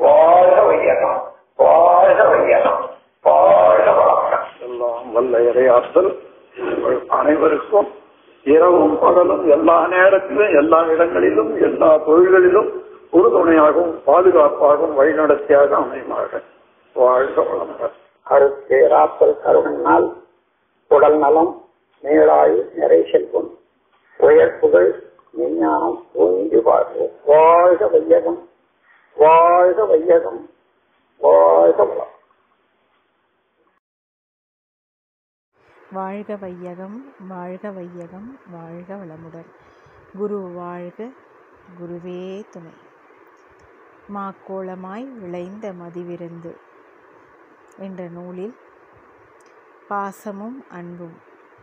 வாழ்க வையகம் வாழ்க வையகம் வாழ்க வளமுடன் எல்லாம் வல்ல இறையாற்றல் உங்கள் அனைவருக்கும் இரவும் பகலும் எல்லா நேரத்திலும் எல்லா இடங்களிலும் எல்லா தொழில்களிலும் உறுதுணையாகவும் பாதுகாப்பாகவும் வழிநடத்தியாக அமையுமாக வாழ்க வளமுடன் அருட்பேராற்றல் கருணையினால் உடல் நலம் மேலாய் நிறை செல்வம் உயர்ப்புகள் விஞ்ஞானம் ஓங்கி வாழ்வோம் வாழ்க வையகம் வாழ்க வையகம் வாழ்க வளம் வாழ்க வையகம் வாழ்க வையகம் வாழ்க வளமுடன் குரு வாழ்க குருவே துணை மாக்கோளமாய் விளைந்த மதிவிருந்து என்ற நூலில் பாசமும் அன்பும்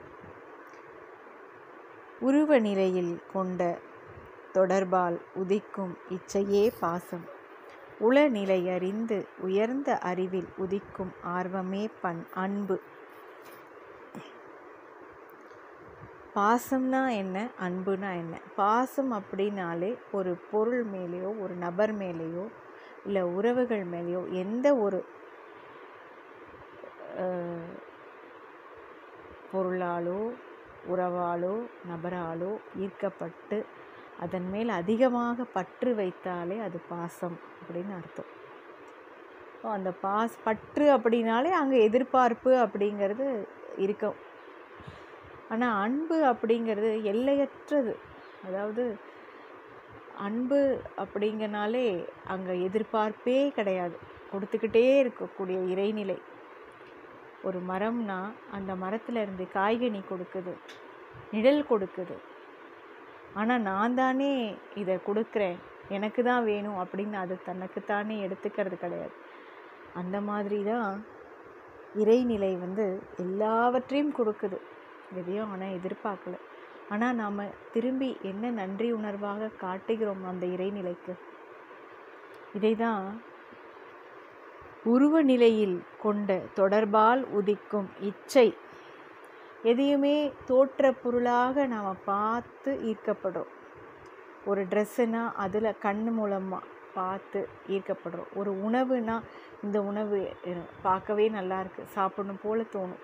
உருவ நிலையில் கொண்ட தொடர்பால் உதிக்கும் இச்சையே பாசம் உளநிலை அறிந்து உயர்ந்த அறிவில் உதிக்கும் ஆர்வமே பண் அன்பு பாசம்னா என்ன அன்புனா என்ன பாசம் அப்படின்னாலே ஒரு பொருள் மேலேயோ ஒரு நபர் மேலேயோ இல்லை உறவுகள் மேலேயோ எந்த ஒரு அஹ், பொருளாலோ உறவாலோ நபராலோ ஈர்க்கப்பட்டு அதன் மேல் அதிகமாக பற்று வைத்தாலே அது பாசம் அப்படின்னு அர்த்தம் ஸோ அந்த பாஸ் பற்று அப்படின்னாலே அங்கே எதிர்பார்ப்பு அப்படிங்கிறது இருக்கும் ஆனால் அன்பு அப்படிங்கிறது எல்லையற்றது அதாவது அன்பு அப்படிங்கனாலே அங்கே எதிர்பார்ப்பே கிடையாது கொடுத்துக்கிட்டே இருக்கக்கூடிய இறைநிலை ஒரு மரம்னா அந்த மரத்துல இருந்து காய்கனி கொடுக்குது நிழல் கொடுக்குது ஆனால் நான் தானே இதை கொடுக்குறேன் எனக்கு தான் வேணும் அப்படின்னு அது தனக்குத்தானே எடுத்துக்கிறது கிடையாது அந்த மாதிரி தான் இறைநிலை வந்து எல்லாவற்றையும் கொடுக்குது எதையும் ஆனால் எதிர்பார்க்கல ஆனால் நாம் திரும்பி என்ன நன்றி உணர்வாக காட்டுகிறோம் அந்த இறைநிலைக்கு இதை தான் உருவ நிலையில் கொண்ட தொடர்பால் உதிக்கும் இச்சை எதையுமே தோற்ற பொருளாக நாம் பார்த்து ஈர்க்கப்படுறோம் ஒரு ட்ரெஸ்ஸுனா அதில் கண் மூலமாக பார்த்து ஈர்க்கப்படுறோம் ஒரு உணவுனா இந்த உணவு அஹ், பார்க்கவே நல்லா இருக்கு சாப்பிடணும் போல தோணும்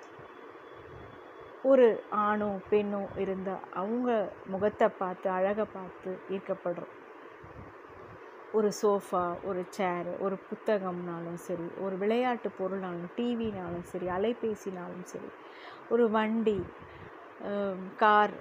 ஒரு ஆணோ பெண்ணோ இருந்தால் அவங்க முகத்தை பார்த்து அழகை பார்த்து ஈர்க்கப்படுறோம் ஒரு சோஃபா ஒரு சேரு ஒரு புத்தகம்னாலும் சரி ஒரு விளையாட்டு பொருள்னாலும் டிவினாலும் சரி அலைபேசினாலும் சரி ஒரு வண்டி கார்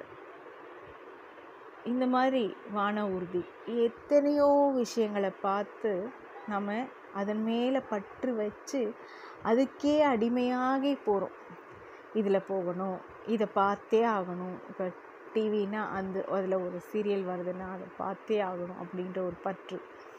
இந்த மாதிரி வான ஊர்தி எத்தனையோ விஷயங்களை பார்த்து நம்ம அதன் மேலே பற்று வச்சு அதுக்கே அடிமையாகி போகிறோம் இதில் போகணும் இதை பார்த்தே ஆகணும் இப்போ டிவினா அந்த அதில் ஒரு சீரியல் வருதுன்னா அதை பார்த்தே ஆகணும் அப்படின்ற ஒரு பற்று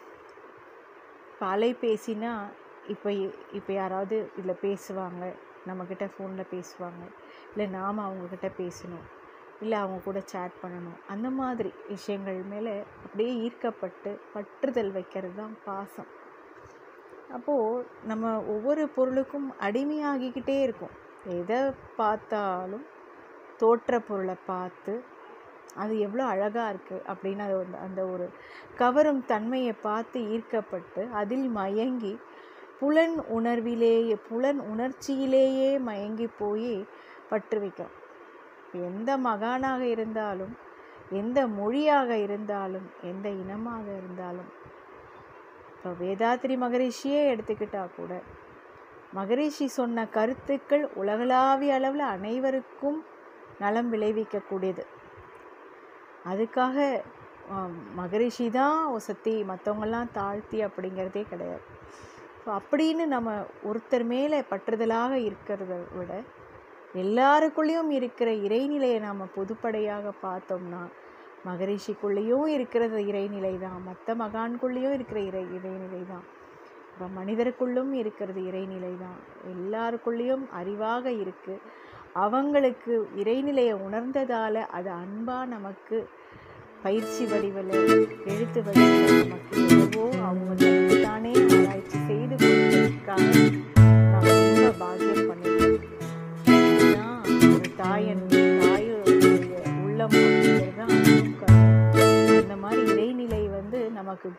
இப்போ அலைபேசினா இப்போ இப்போ யாராவது இதில் பேசுவாங்க நம்மக்கிட்ட ஃபோனில் பேசுவாங்க இல்லை நாம் அவங்கக்கிட்ட பேசணும் இல்லை அவங்க கூட சேட் பண்ணணும் அந்த மாதிரி விஷயங்கள் மேலே அப்படியே ஈர்க்கப்பட்டு பற்றுதல் வைக்கிறது தான் பாசம் அப்போது நம்ம ஒவ்வொரு பொருளுக்கும் அடிமையாகிக்கிட்டே இருக்கும் எதை பார்த்தாலும் தோற்ற பொருளை பார்த்து அது எவ்வளோ அழகாக இருக்குது அப்படின்னு அது வந்து அந்த ஒரு கவரும் தன்மையை பார்த்து ஈர்க்கப்பட்டு அதில் மயங்கி புலன் உணர்விலேயே புலன் உணர்ச்சியிலேயே மயங்கி போய் பற்று வைக்கும் எந்த மகானாக இருந்தாலும் எந்த மொழியாக இருந்தாலும் எந்த இனமாக இருந்தாலும் இப்போ வேதாத்திரி மகரிஷியே எடுத்துக்கிட்டா கூட மகரிஷி சொன்ன கருத்துக்கள் உலகளாவிய அளவில் அனைவருக்கும் நலம் விளைவிக்கக்கூடியது அதுக்காக ஆம், மகரிஷி தான் ஒசத்தி மற்றவங்கெல்லாம் தாழ்த்தி அப்படிங்கிறதே கிடையாது ஸோ அப்படின்னு நம்ம ஒருத்தர் மேலே பற்றுதலாக இருக்கிறத விட எல்லாருக்குள்ளேயும் இருக்கிற இறைநிலையை நாம் பொதுப்படையாக பார்த்தோம்னா மகரிஷிக்குள்ளேயும் இருக்கிறது இறைநிலை தான் மற்ற மகான்குள்ளேயும் இருக்கிற இறை இறைநிலை தான் இப்போ மனிதருக்குள்ளும் இருக்கிறது இறைநிலை தான் எல்லாருக்குள்ளேயும் அறிவாக இருக்குது அவங்களுக்கு இறைநிலையை உணர்ந்ததால் அது அன்பாக நமக்கு பயிற்சி வடிவில் எழுத்து வடிவில் நமக்கு எவ்வளவோ அவங்க தானே ஆராய்ச்சி செய்து கொடுத்ததுக்காக நாம் ரொம்ப பாக்கியம் பண்ணியிருக்கோம் இதுதான் ஒரு தாயன் தாயுடைய உள்ளம் அப்படிங்கிறது தான் அன்பும் கருணும். இந்த மாதிரி இறைநிலை வந்து நமக்கு குருவா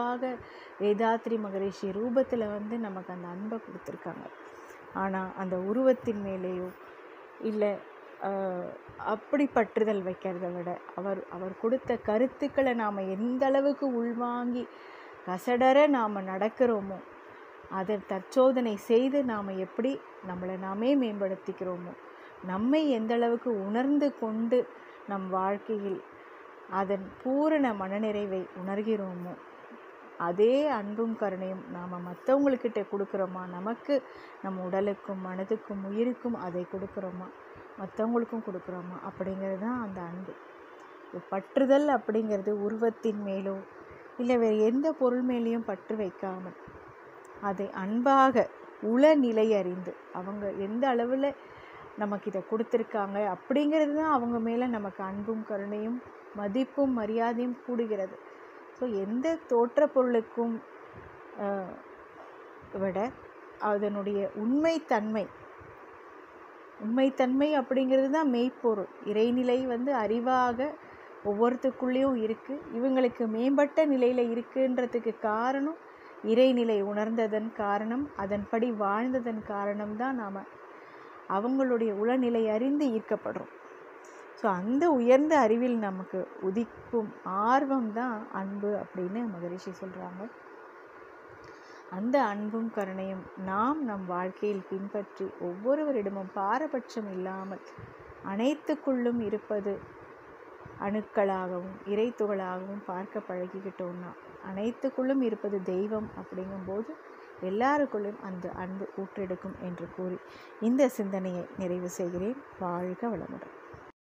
அன்பாக வேதாத்ரி மகரிஷி ரூபத்தில் வந்து நமக்கு அந்த அன்பை கொடுத்துருக்காங்க ஆனால் அந்த உருவத்தின் மேலேயோ இல்லை அப்படி பற்றுதல் வைக்கிறத விட அவர் அவர் கொடுத்த கருத்துக்களை நாம் எந்த அளவுக்கு உள்வாங்கி கசடர நாம் நடக்கிறோமோ அதை தற்சோதனை செய்து நாம் எப்படி நம்மளை நாமே மேம்படுத்திக்கிறோமோ நம்மை எந்த அளவுக்கு உணர்ந்து கொண்டு நம் வாழ்க்கையில் அதன் பூரண மனநிறைவை உணர்கிறோமோ அதே அன்பும் கருணையும் நாம் மற்றவங்கக்கிட்ட கொடுக்குறோமா நமக்கு நம் உடலுக்கும் மனதுக்கும் உயிருக்கும் அதை கொடுக்குறோமா மற்றவங்களுக்கும் கொடுக்குறோமா அப்படிங்கிறது தான் அந்த அன்பு இது பற்றுதல் அப்படிங்கிறது உருவத்தின் மேலோ இல்லை வேறு எந்த பொருள் மேலேயும் பற்று வைக்காமல் அதை அன்பாக உளநிலை அறிந்து அவங்க எந்த அளவில் நமக்கு இதை கொடுத்துருக்காங்க அப்படிங்கிறது தான் அவங்க மேலே நமக்கு அன்பும் கருணையும் மதிப்பும் மரியாதையும் கூடுகிறது ஸோ எந்த தோற்ற பொருளுக்கும் ஆஹ், விட அதனுடைய உண்மைத்தன்மை உண்மைத்தன்மை அப்படிங்கிறது தான் மெய்ப்பொருள் இறைநிலை வந்து அறிவாக ஒவ்வொருத்துக்குள்ளேயும் இருக்குது இவங்களுக்கு மேம்பட்ட நிலையில் இருக்குன்றதுக்கு காரணம் இறைநிலை உணர்ந்ததன் காரணம் அதன்படி வாழ்ந்ததன் காரணம் தான் நாம் அவங்களுடைய உளநிலை அறிந்து ஈர்க்கப்படுறோம் ஸோ அந்த உயர்ந்த அறிவில் நமக்கு உதிக்கும் ஆர்வம் தான் அன்பு அப்படின்னு மகரிஷி சொல்கிறாங்க அந்த அன்பும் கருணையும் நாம் நம் வாழ்க்கையில் பின்பற்றி ஒவ்வொருவரிடமும் பாரபட்சம் இல்லாமல் அனைத்துக்குள்ளும் இருப்பது அணுக்களாகவும் இறைத்துகளாகவும் பார்க்க பழகிக்கிட்டோம்னா அனைத்துக்குள்ளும் இருப்பது தெய்வம் அப்படிங்கும்போது எல்லாருக்குள்ளும் அந்த அன்பு ஊற்றெடுக்கும் என்று கூறி இந்த சிந்தனையை நிறைவு செய்கிறேன் வாழ்க வளமுடன்